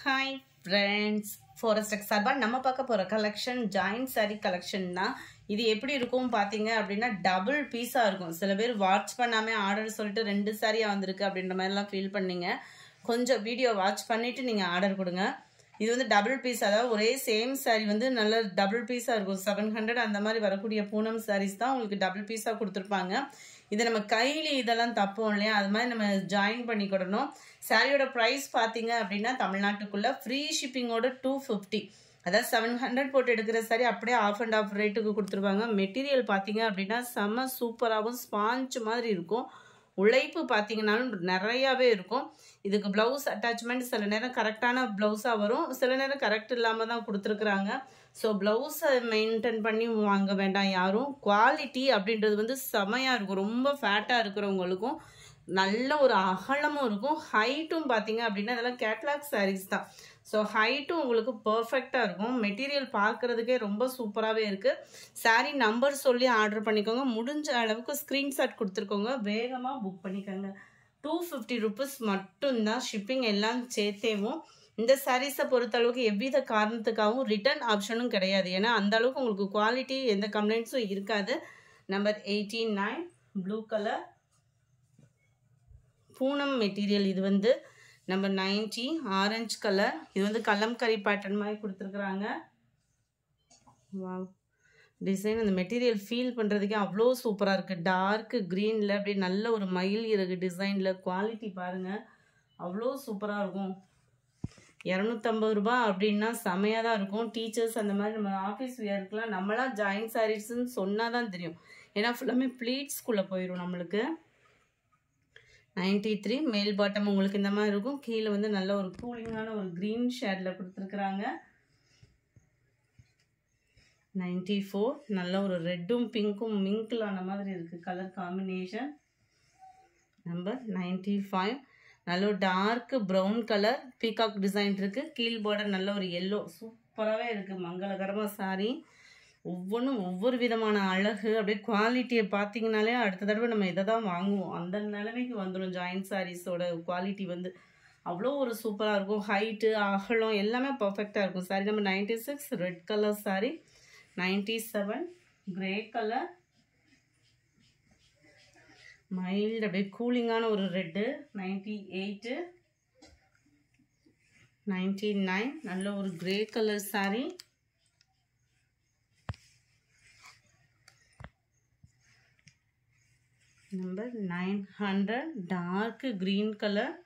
hi friends forest சார்பாக நம்ம பார்க்க போகிற கலெக்ஷன் ஜாயின்ட் saree கலெக்ஷன் தான் இது எப்படி இருக்கும் பார்த்தீங்க அப்படின்னா டபுள் பீஸாக இருக்கும் சில பேர் வாட்ச் பண்ணாமல் ஆர்டர் சொல்லிட்டு ரெண்டு சாரியாக வந்திருக்கு அப்படின்ற மாதிரிலாம் ஃபீல் பண்ணீங்க கொஞ்சம் வீடியோ வாட்ச் பண்ணிவிட்டு நீங்கள் ஆர்டர் கொடுங்க இது வந்து டபுள் பீஸ் அதாவது ஒரே சேம் saree வந்து நல்ல டபுள் பீஸாக இருக்கும் செவன் ஹண்ட்ரட் அந்த மாதிரி வரக்கூடிய பூனம் sarees தான் உங்களுக்கு டபுள் பீஸாக கொடுத்துருப்பாங்க இதை நம்ம கையில் இதெல்லாம் தப்போம் இல்லையா அது மாதிரி நம்ம ஜாயின் பண்ணிக்கிடணும் சாரியோட ப்ரைஸ் பார்த்தீங்க அப்படின்னா தமிழ்நாட்டுக்குள்ளே ஃப்ரீ ஷிப்பிங்கோட டூ ஃபிஃப்டி அதாவது செவன் ஹண்ட்ரட் போட்டு எடுக்கிற சாரி அப்படியே ஆஃப் அண்ட் ஆஃப் ரேட்டுக்கு கொடுத்துருவாங்க மெட்டீரியல் பார்த்தீங்க அப்படின்னா செம்ம சூப்பராகவும் ஸ்பாஞ்ச் மாதிரி இருக்கும் உழைப்பு பார்த்தீங்கன்னாலும் நிறையாவே இருக்கும் இதுக்கு ப்ளவுஸ் அட்டாச்மெண்ட் சில நேரம் கரெக்டான ப்ளவுஸாக வரும் சில நேரம் கரெக்ட் இல்லாமல் தான் கொடுத்துருக்குறாங்க ஸோ ப்ளவுஸை மெயின்டைன் பண்ணி வாங்க வேண்டாம் யாரும் குவாலிட்டி அப்படின்றது வந்து செமையாக இருக்கும் ரொம்ப ஃபேட்டாக இருக்கிறவங்களுக்கும் நல்ல ஒரு அகலமும் இருக்கும் ஹைட்டும் பார்த்தீங்க அப்படின்னா இதெல்லாம் கேட்லாக் சாரீஸ் தான் ஸோ ஹைட்டும் உங்களுக்கு பர்ஃபெக்டாக இருக்கும் மெட்டீரியல் பார்க்குறதுக்கே ரொம்ப சூப்பராகவே இருக்குது சாரீ நம்பர் சொல்லி ஆர்டர் பண்ணிக்கோங்க முடிஞ்ச அளவுக்கு ஸ்க்ரீன்ஷாட் கொடுத்துருக்கோங்க வேகமாக புக் பண்ணிக்கோங்க டூ ஃபிஃப்டி ருபீஸ் மட்டும்தான் ஷிப்பிங் எல்லாம் சேர்த்தேவும் இந்த சாரீஸை பொறுத்தளவுக்கு எவ்வித காரணத்துக்காகவும் ரிட்டர்ன் ஆப்ஷனும் கிடையாது ஏன்னா அந்த அளவுக்கு உங்களுக்கு குவாலிட்டி எந்த கம்ப்ளைண்ட்ஸும் இருக்காது number eighty nine blue colour Poonam material இது வந்து நம்பர் நைன்டி ஆரஞ்சு கலர் இது வந்து கலம்கரி பேட்டர்ன் மாதிரி கொடுத்துருக்குறாங்க வாவ் டிசைன் அந்த மெட்டீரியல் ஃபீல் பண்ணுறதுக்கே அவ்வளோ சூப்பராக இருக்குது டார்க்கு க்ரீனில் அப்படியே நல்ல ஒரு மயில் இறகு டிசைனில் குவாலிட்டி பாருங்கள் அவ்வளோ சூப்பராக இருக்கும் இரநூத்தம்பது ரூபா அப்படின்னா செமையாக தான் இருக்கும் டீச்சர்ஸ் அந்த மாதிரி நம்ம ஆஃபீஸ் வியர்க்கெலாம் நம்மளாம் ஜாயின் சாரீஸ்ன்னு சொன்னால் தான் தெரியும் ஏன்னா ஃபுல்லாமே ப்ளீட்ஸ்குள்ளே போயிடும் நம்மளுக்கு நைன்டி த்ரீ மேல் பாட்டம் உங்களுக்கு இந்த மாதிரி இருக்கும் கீழே வந்து நல்ல ஒரு கூலிங்கான ஒரு க்ரீன் ஷேடில் கொடுத்துருக்குறாங்க நைன்டி ஃபோர் நல்ல ஒரு ரெட்டும் பிங்க்கும் மிங்கிளான மாதிரி இருக்குது colour combination number ninety five நல்ல ஒரு dark brown colour peacock design இருக்குது கீழ் பார்டர் நல்ல ஒரு எல்லோ சூப்பராகவே இருக்குது மங்களகரமாக சாரி ஒவ்வொன்றும் ஒவ்வொரு விதமான அழகு அப்படியே குவாலிட்டியை பார்த்தீங்கனாலே அடுத்த தடவை நம்ம இதை தான் வாங்குவோம் அந்த நிலைமைக்கு வந்துடும் ஜாயின்ட் சாரீஸோட குவாலிட்டி வந்து அவ்வளோ ஒரு சூப்பராக இருக்கும் ஹைட்டு அகலம் எல்லாமே பர்ஃபெக்டாக இருக்கும் sari number ninety six red colour sari ninety seven grey colour mild அப்படியே கூலிங்கான ஒரு red ninety eight ninety nine நல்ல ஒரு grey colour sari number nine hundred dark green colour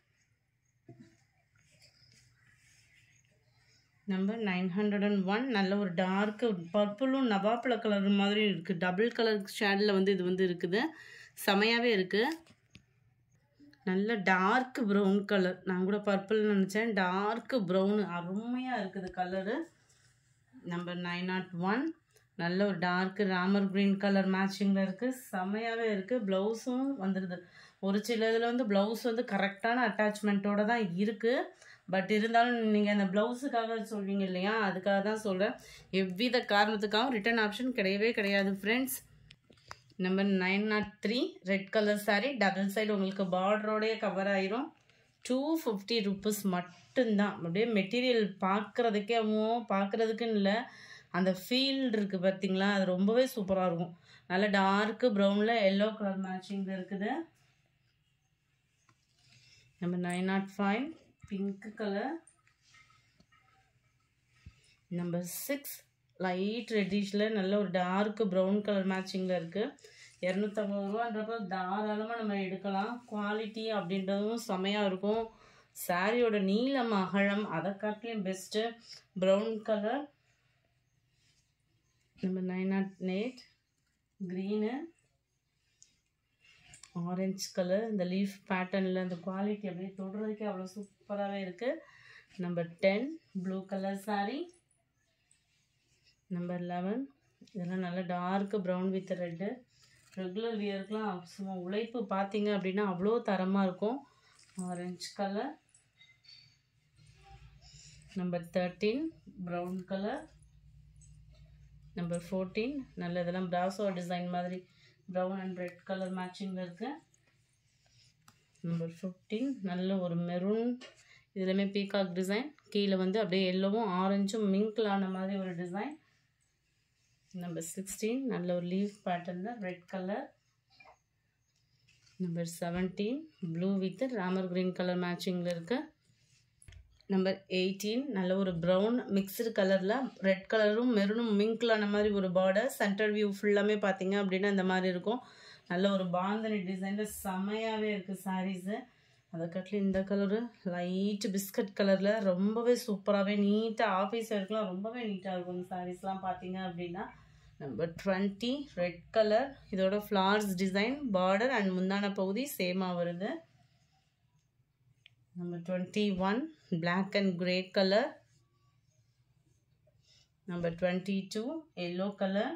number nine hundred and one நல்ல ஒரு டார்க்கு பர்பிளும் நவாப்பழ கலர் மாதிரி இருக்குது டபுள் கலர் ஷேடில் வந்து இது வந்து இருக்குது செமையாகவே இருக்குது நல்ல டார்க் ப்ரௌன் கலர் நான் கூட பர்பிள் நினச்சேன் டார்க் ப்ரௌனு அருமையாக இருக்குது colour number nine not one நல்ல ஒரு டார்க்கு ராமர் க்ரீன் கலர் மேட்சிங்கில் இருக்குது செமையாகவே இருக்குது ப்ளவுஸும் வந்துடுது ஒரு சில இதில் வந்து ப்ளவுஸ் வந்து கரெக்டான அட்டாச்மெண்ட்டோடு தான் இருக்குது பட் இருந்தாலும் நீங்கள் அந்த ப்ளவுஸுக்காக சொல்வீங்க இல்லையா அதுக்காக தான் சொல்கிறேன் எவ்வித காரணத்துக்காகவும் ரிட்டர்ன் ஆப்ஷன் கிடையவே கிடையாது friends number nine not three red colour sari double side உங்களுக்கு பார்டரோடய கவர் ஆயிரும் டூ ஃபிஃப்டி ருப்பீஸ் மட்டும்தான் அப்படியே மெட்டீரியல் பார்க்குறதுக்கே பார்க்குறதுக்குன்னு இல்லை அந்த ஃபீல்டு இருக்குது பார்த்தீங்களா அது ரொம்பவே சூப்பராக இருக்கும் நல்ல டார்க்கு ப்ரௌனில் எல்லோ கலர் மேட்சிங்கில் இருக்குது number nine not five pink colour number six light ரெட்டிஷில் நல்ல ஒரு டார்க்கு ப்ரௌன் கலர் மேட்சிங்கில் இருக்குது இரநூத்தம்பது ரூபான்றப்ப தாராளமாக நம்ம எடுக்கலாம் குவாலிட்டி அப்படின்றதும் செமையாக இருக்கும் சாரியோட நீளம் அகலம் அதை காட்டிலையும் best brown colour number nine not eight green orange colour இந்த லீஃப் பேட்டர்னில் அந்த குவாலிட்டி அப்படியே தொடுறதுக்கே அவ்வளோ சூப்பராகவே இருக்குது number ten blue colour sari number eleven இதெல்லாம் நல்லா dark brown with red regular வியருக்குலாம் சும்மா உழைப்பு பார்த்தீங்க அப்படின்னா அவ்வளோ தரமாக இருக்கும் orange colour number thirteen brown colour number fourteen நல்ல இதெல்லாம் பிராசோ டிசைன் மாதிரி ப்ரௌன் அண்ட் ரெட் கலர் மேட்சிங்கில் இருக்குது நம்பர் ஃபிஃப்டீன் நல்ல ஒரு மெரூன் இதுலையுமே பீகாக் டிசைன் கீழே வந்து அப்படியே எல்லோவும் ஆரஞ்சும் மிங்கில் ஆன மாதிரி ஒரு டிசைன் நம்பர் சிக்ஸ்டீன் நல்ல ஒரு லீஃப் பேட்டர்னில் red colour number seventeen blue with Ramar green colour மேட்சிங்கில் இருக்குது நம்பர் எயிட்டீன் நல்ல ஒரு ப்ரௌன் மிக்சடு கலரில் ரெட் கலரும் மெரூனும் மிங்க்லான மாதிரி ஒரு பார்டர் சென்டர் வியூ ஃபுல்லாமே பார்த்தீங்க அப்படின்னா இந்த மாதிரி இருக்கும் நல்ல ஒரு பாந்தனி டிசைனில் செமையாகவே இருக்குது சாரீஸு அதை கட்டில் இந்த கலரு லைட் பிஸ்கட் கலரில் ரொம்பவே சூப்பராகவே நீட்டாக ஆஃபீஸ் ஒர்க்லாம் ரொம்பவே நீட்டாக இருக்கும் இந்த சாரீஸ்லாம் பார்த்தீங்க அப்படின்னா நம்பர் டுவெண்ட்டி ரெட் கலர் இதோட ஃப்ளார்ஸ் டிசைன் பார்டர் அண்ட் முந்தான பகுதி சேமாக வருது number 21 black and gray color number 22 yellow color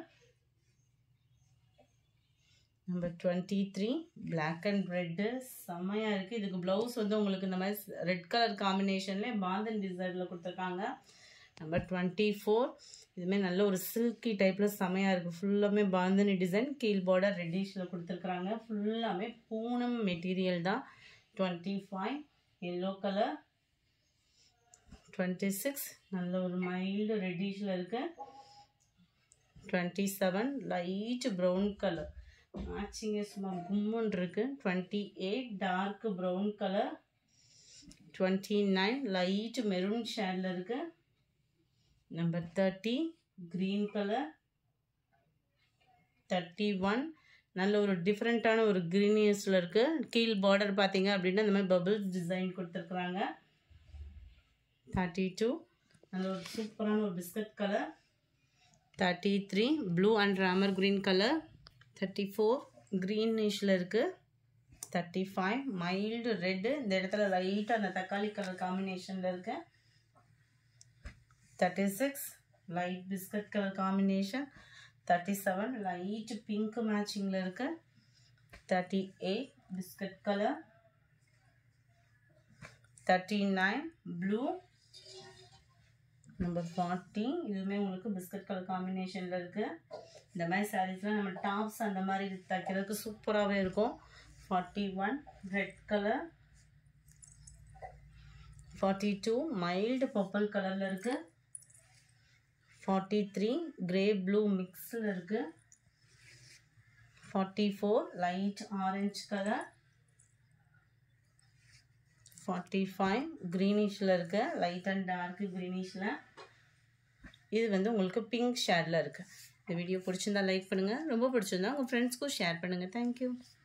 number 23 black and red செம்மையாக இருக்குது இதுக்கு ப்ளவுஸ் வந்து உங்களுக்கு இந்த மாதிரி ரெட் கலர் காம்பினேஷன்லேயே பாந்தன் டிசைனில் கொடுத்துருக்காங்க நம்பர் டுவெண்ட்டி ஃபோர் இதுமாரி நல்ல ஒரு சில்கி டைப்பில் செமையாக இருக்குது ஃபுல்லாமே பாந்தனி டிசைன் கீழ் பார்டர் ரெட்டிஷில் கொடுத்துருக்குறாங்க ஃபுல்லாமே பூனம் மெட்டீரியல் தான் twenty five yellow colour twenty six நல்ல ஒரு மைல்டு ரெட்டிஷில் இருக்கு twenty seven light brown colour மேட்சிங்க சும்மா கும்முன் இருக்கு twenty eight dark brown colour twenty nine light maroon ஷேடில் இருக்கு number thirty green colour thirty one நல்ல ஒரு டிஃப்ரெண்ட்டான ஒரு க்ரீனியஸில் இருக்குது கீழ் பார்டர் பார்த்தீங்க அப்படின்னா இந்த மாதிரி பபிள்ஸ் டிசைன் கொடுத்துருக்குறாங்க தேர்ட்டி டூ நல்ல ஒரு சூப்பரான ஒரு biscuit colour thirty three blue and Ramar green colour thirty four க்ரீனிஷில் இருக்குது தேர்ட்டி ஃபைவ் மைல்டு ரெட்டு இந்த இடத்துல லைட்டாக அந்த தக்காளி கலர் காம்பினேஷனில் இருக்குது thirty six light biscuit colour combination thirty seven light pink மேட்சிங்கில் இருக்கு thirty eight biscuit colour thirty nine blue number forty இதுவுமே உங்களுக்கு பிஸ்கட் கலர் காம்பினேஷனில் இருக்குது இந்த மாதிரி சாரீஸ்லாம் நம்ம டாப்ஸ் அந்த மாதிரி தைக்கிறதுக்கு சூப்பராகவே இருக்கும் forty one red colour forty two mild purple கலரில் இருக்குது ஃபார்ட்டி த்ரீ கிரே ப்ளூ மிக்ஸில் இருக்குது forty four light orange colour forty five க்ரீனிஷில் இருக்கு லைட் அண்ட் டார்க் க்ரீனிஷில் இது வந்து உங்களுக்கு பிங்க் ஷேடில் இருக்குது இந்த வீடியோ பிடிச்சிருந்தா லைக் பண்ணுங்கள் ரொம்ப பிடிச்சிருந்தா உங்கள் ஃப்ரெண்ட்ஸ்க்கும் ஷேர் பண்ணுங்கள் தேங்க்யூ